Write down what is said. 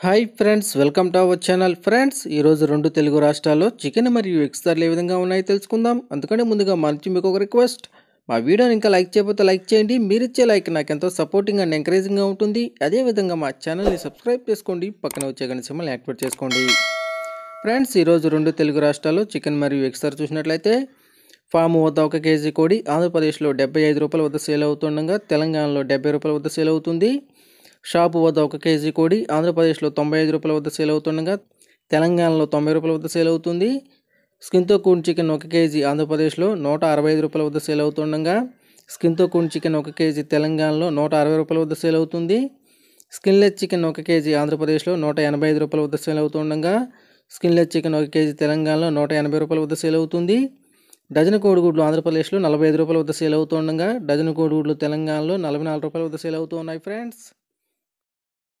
hi friends welcome to our channel friends ఈరోజు రెండు తెలుగు రాష్ట్రాల్లో చికెన్ మరియు ఎగ్స్ ధరలు ఏ విధంగా ఉన్నాయో తెలుసుకుందాం అందుకని ముందుగా మా నుంచి మీకు ఒక రిక్వెస్ట్ మా వీడియోని ఇంకా లైక్ చేయకపోతే లైక్ చేయండి మీరు ఇచ్చే లైక్ నాకు ఎంతో సపోర్టింగ్ అండ్ ఎంకరేజింగ్గా ఉంటుంది అదేవిధంగా మా ఛానల్ని సబ్స్క్రైబ్ చేసుకోండి పక్కన వచ్చే గంట సింబల్ని యాక్టివేట్ చేసుకోండి ఫ్రెండ్స్ ఈరోజు రెండు తెలుగు రాష్ట్రాల్లో చికెన్ మరియు ఎగ్స్ ధర చూసినట్లయితే ఫామ్ వద్ద ఒక కేజీ కోడి ఆంధ్రప్రదేశ్లో డెబ్బై ఐదు రూపాయల వద్ద సేల్ అవుతుండగా తెలంగాణలో డెబ్బై రూపాయల వద్ద సేల్ అవుతుంది షాపు వద్ద ఒక కేజీ కోడి ఆంధ్రప్రదేశ్లో తొంభై ఐదు రూపాయల వద్ద సేల్ అవుతుండగా తెలంగాణలో తొంభై రూపాయల వద్ద సేల్ అవుతుంది స్కిన్తో కూడిన చికెన్ ఒక కేజీ ఆంధ్రప్రదేశ్లో నూట అరవై ఐదు రూపాయల వద్ద సేల్ అవుతుండగా స్కిన్తో కూడిన చికెన్ ఒక కేజీ తెలంగాణలో నూట అరవై రూపాయల వద్ద సేల్ అవుతుంది స్కిన్లెస్ చికెన్ ఒక కేజీ ఆంధ్రప్రదేశ్లో నూట ఎనభై ఐదు రూపాయల వద్ద సేల్ అవుతుండగా స్కిన్లెస్ చికెన్ ఒక కేజీ తెలంగాణలో నూట ఎనభై రూపాయల వద్ద సేల్ అవుతుంది డజన్ కోడిగుడ్లు ఆంధ్రప్రదేశ్లో నలభై ఐదు రూపాయల వద్ద సేల్ అవుతుండగా డజన్ కోడిగుడ్లు తెలంగాణలో నలభై నాలుగు రూపాయల వద్ద సేల్ అవుతూ ఉన్నాయి ఫ్రెండ్స్